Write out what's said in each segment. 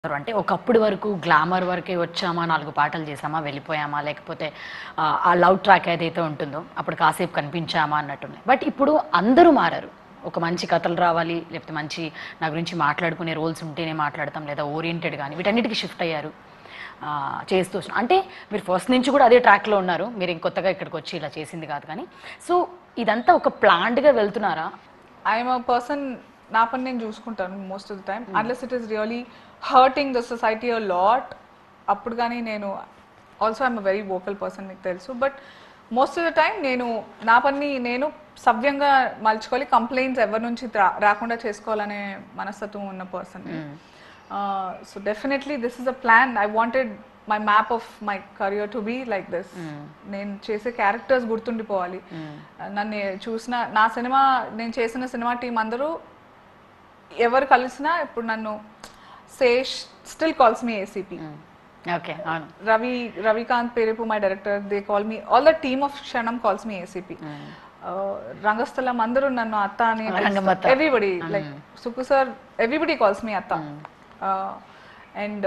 అంటే ఒకప్పుడు వరకు గ్లామర్ వరకే వచ్చామా నాలుగు పాటలు చేసామా వెళ్ళిపోయామా లేకపోతే ఆ, ఆ లవ్ ట్రాక్ ఏదైతే ఉంటుందో అప్పుడు కాసేపు కనిపించామా అన్నట్టున్నాయి బట్ ఇప్పుడు అందరూ మారారు ఒక మంచి కథలు రావాలి లేకపోతే మంచి నా గురించి మాట్లాడుకునే రోల్స్ ఉంటేనే మాట్లాడతాం లేదా ఓరియంటెడ్ కానీ వీటన్నిటికీ షిఫ్ట్ అయ్యారు ఆ, చేస్తూ వస్తున్నారు. అంటే మీరు ఫస్ట్ నుంచి కూడా అదే ట్రాక్లో ఉన్నారు మీరు ఇంకొత్తగా ఇక్కడికి వచ్చి ఇలా చేసింది కాదు కానీ సో ఇదంతా ఒక ప్లాన్డ్గా వెళ్తున్నారా ఐఎమ్ అ పర్సన్ నా పని నేను చూసుకుంటాను most of the time unless it is really hurting the society a lot అప్పుడు కానీ నేను also I'm a very vocal person మీకు తెలుసు but most of the time నేను నా పని నేను సవ్యంగా మలుచుకోవాలి కంప్లైంట్స్ ఎవరి నుంచి రా- రాకుండా చేసుకోవాలనే మనస్తత్వం ఉన్న person so definitely this is a plan I wanted my map of my career to be like this నేను చేసే క్యారెక్టర్స్ గుర్తుండిపోవాలి నన్ను చూసిన నా సినిమా నేను చేసిన సినిమా టీం అందరూ ఎవరు కలిసినా ఇప్పుడు నన్ను Sesh still calls me ACP okay అవును Ravi Ravikanth Perepu my director they call me all the team of Kshanam calls me ACP Rangasthalam అందరూ నన్ను అత్త అని Rangammatha. Everybody like Sukku sir everybody calls me అత్త అండ్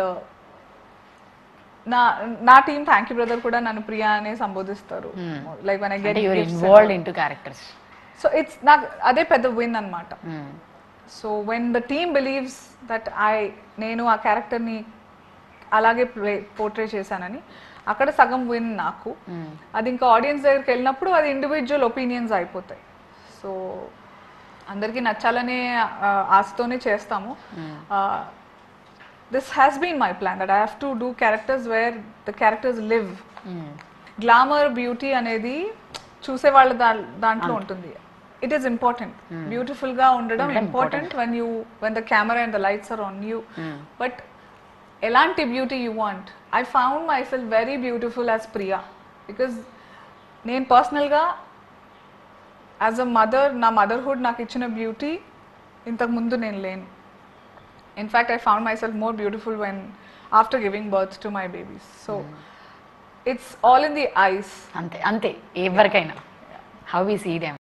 నా నా టీమ్ థ్యాంక్ యూ బ్రదర్ కూడా నన్ను ప్రియా అనే సంబోధిస్తారు లైక్ వన్ ఐ అంటే get your involved in to characters so it's నాకు అదే పెద్ద విన్ అన్నమాట so when the team believes that I నేను ఆ క్యారెక్టర్ని అలాగే ప్లే పోర్ట్రే చేశానని అక్కడ సగం విన్ నాకు అది ఇంకా ఆడియన్స్ దగ్గరికి వెళ్ళినప్పుడు అది ఇండివిజువల్ ఒపీనియన్స్ అయిపోతాయి సో అందరికీ నచ్చాలనే ఆ, ఆశతోనే చేస్తాము this has been my plan that I have to do characters where the characters live glamour beauty అనేది చూసే వాళ్ళ దా- దాంట్లో ఉంటుంది ఇట్ ఈస్ ఇంపార్టెంట్ బ్యూటిఫుల్ గా ఉండడం important when you when the camera and the lights are on you but ఎలాంటి beauty you want I found myself very beautiful as Priya because నేను పర్సనల్గా యాజ్ అ మదర్ నా motherhood నాకు ఇచ్చిన beauty ఇంతకు ముందు నేను లేను in fact I found myself more beautiful when after giving birth to my babies so it's all in the eyes అంతే అంతే ఎవరికైనా హౌ వి సీ దెమ్